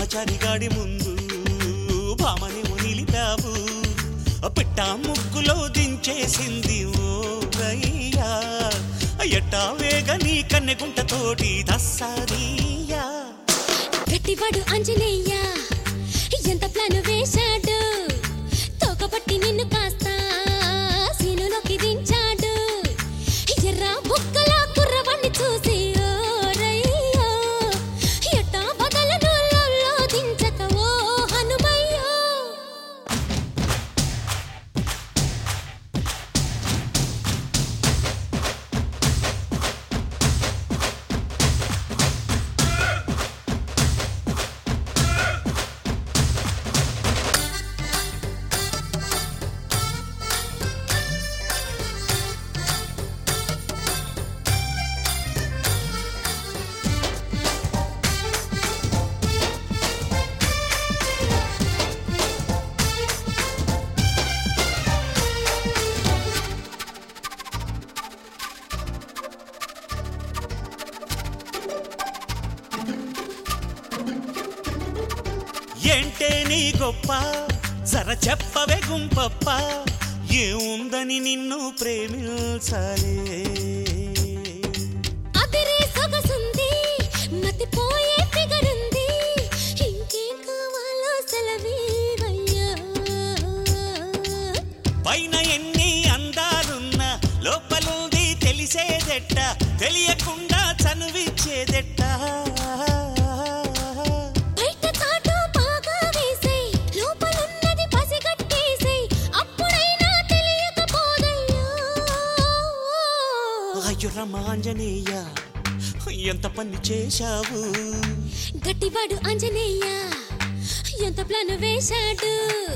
బ్రహ్మచారి గాడి ముందు భామని నిలిపావు పిట్ట ముగ్గులో దించేసింది ఓ రయ్యా ఎట్టా వేగ నీ కన్నెగుంట తోటి దస్సరియా గట్టివాడు అంజనేయ ఎంత ప్లాన్ వేశాడు తోకపట్టి నిన్ను కాస్త సీనులోకి దించాడు ఎర్ర బుక్కల కుర్రవాణ్ణి చూసి ఓ రయ్యో ఎట్టా బదలను లొల్లో దించక ఓ హనుమయ్యో ఏంటే నీ గొప్ప జర చెప్పవే గుంపప్ప ఏముందని నిన్ను ప్రేమించాలే అదిరే సొగసుంది మతిపోయే ఫిగరుంది ఇంకేం కావాలో సెలవీవయ్యా పైన ఎన్ని అందాలున్నా లోపలుంది తెలిసేదెట్ట తెలియకుండా చనువిచ్చేదెట్ట బయట చాటు బాగా వేసేయ్ లోపలున్నది పసిగట్టేసేయ్ అప్పుడైనా తెలియకపోదయ్యా అయ్యో రమాంజనేయ ఎంత పని చేశావు గట్టివాడు ఆంజనేయ ఎంత ప్లాన్ వేశాడు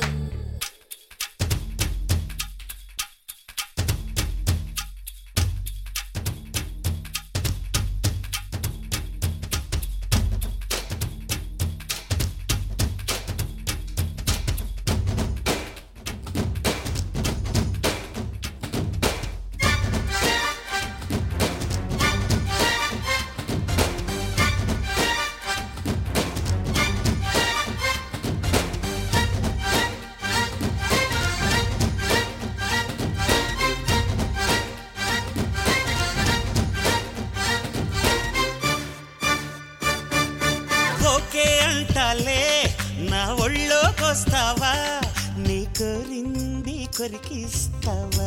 ఓకే అంటాలే నా ఒళ్ళోకొస్తావా నీ కోరింది కొరికిస్తావా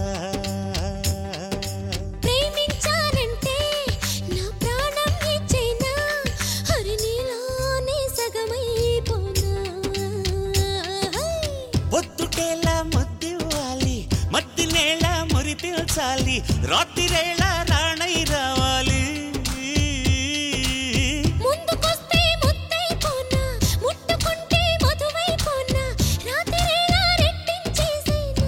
ప్రేమించానంటే నా ప్రాణం ఇచ్చైనా హరి నీలోనే సగమైపోనా పొద్దుటేలా మద్దివ్వాలి మద్ది నేల మురిపించాలి రాత్రిరేళ రాణై రావాలి ముందుకొస్తే ముద్దైపోనా ముట్టుకుంటే మధువైపోనా రాత్రిరేళ రెట్టించేసేనా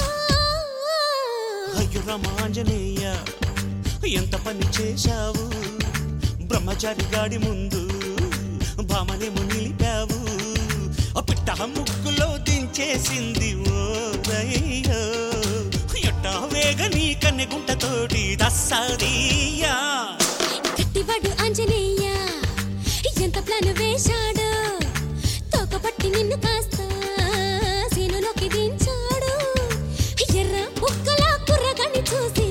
అయ్యో రామాంజనేయ ఎంత పని చేశావు బ్రహ్మచారి గాడి ముందు భామనేమో నిలిపావు ఆ పిట్ట ముగ్గులో దించేసింది ఓ రయ్యో ఎట్టా వేగ నీ కన్నెగుంటతోటి దస్సరియా గట్టివాడు ఆంజనేయ ఎంత ప్లాన్ వేశాడు తోకపట్టి నిన్ను కాస్త సీనులోకి దించాడు ఎర్ర బుక్కల కుర్రగాని చూసి